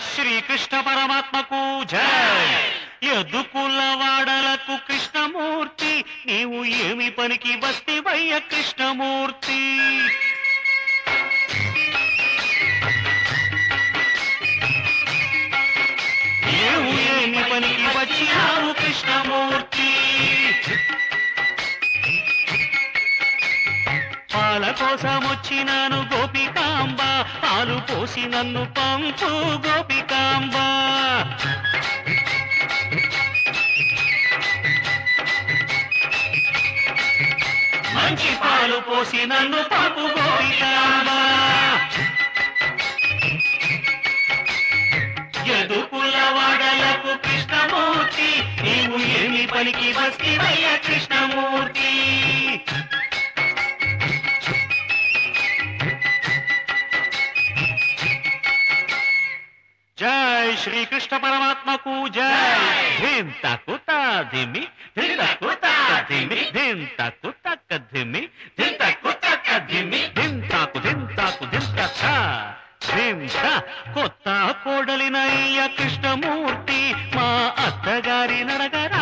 శ్రీకృష్ణ పరమాత్మకు జై ఎదుకుల వాడలకు కృష్ణమూర్తి నీవు ఏమి పనికి వస్తివయ్య కృష్ణమూర్తి నీవు ఏమి పనికి వచ్చినావు కృష్ణమూర్తి పాల కోసం వచ్చినాను గోపికాంబ పాలు పోసి నన్ను పంపు గోపికాంబ మంచి పాలు పోసి నన్ను పంపు గోపికాంబ ఎదుకుల వాడలకు కృష్ణమూర్తి నీవు ఏమి పనికి వస్తివయ్య కృష్ణమూర్తి జై శ్రీకృష్ణ పరమాత్మకు జై ధిం తకు ధిమి ధిం తకు ధిమి ధిం తకు తక్క ధిమి ధిం తకు తక్క ధిమి ధిం తాకు ధిం తాకు ధిం తక్క ధిం త కొత్త కోడలినయ్య కృష్ణమూర్తి మా అత్తగారి నడగర